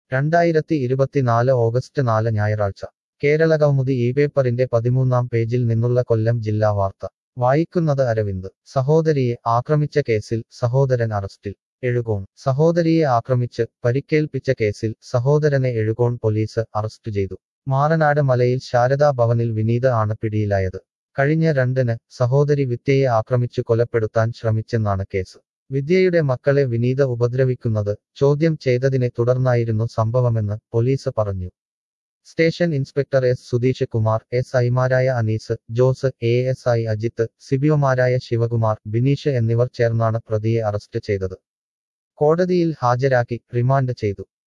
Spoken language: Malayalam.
രണ്ടായിരത്തി ഇരുപത്തിനാല് ഓഗസ്റ്റ് നാല് ഞായറാഴ്ച കേരള കൗമുദി ഈ പേപ്പറിന്റെ പതിമൂന്നാം പേജിൽ നിന്നുള്ള കൊല്ലം ജില്ലാ വാർത്ത വായിക്കുന്നത് അരവിന്ദ് സഹോദരിയെ ആക്രമിച്ച കേസിൽ സഹോദരൻ അറസ്റ്റിൽ എഴുകോൺ സഹോദരിയെ ആക്രമിച്ച് പരിക്കേൽപ്പിച്ച കേസിൽ സഹോദരനെ എഴുകോൺ പോലീസ് അറസ്റ്റ് ചെയ്തു മാറനാട് മലയിൽ ശാരദാ ഭവനിൽ വിനീത ആണ് പിടിയിലായത് കഴിഞ്ഞ രണ്ടിന് സഹോദരി വിദ്യയെ ആക്രമിച്ചു കൊലപ്പെടുത്താൻ ശ്രമിച്ചെന്നാണ് കേസ് വിദ്യയുടെ മക്കളെ വിനീത ഉപദ്രവിക്കുന്നത് ചോദ്യം ചെയ്തതിനെ തുടർന്നായിരുന്നു സംഭവമെന്ന് പോലീസ് പറഞ്ഞു station inspector S Sudheesh Kumar S ഐമാരായ Anees Jose A S I Ajith സിബിഒമാരായ ശിവകുമാർ ബിനീഷ് എന്നിവർ ചേർന്നാണ് പ്രതിയെ അറസ്റ്റ് ചെയ്തത് കോടതിയിൽ ഹാജരാക്കി റിമാൻഡ് ചെയ്തു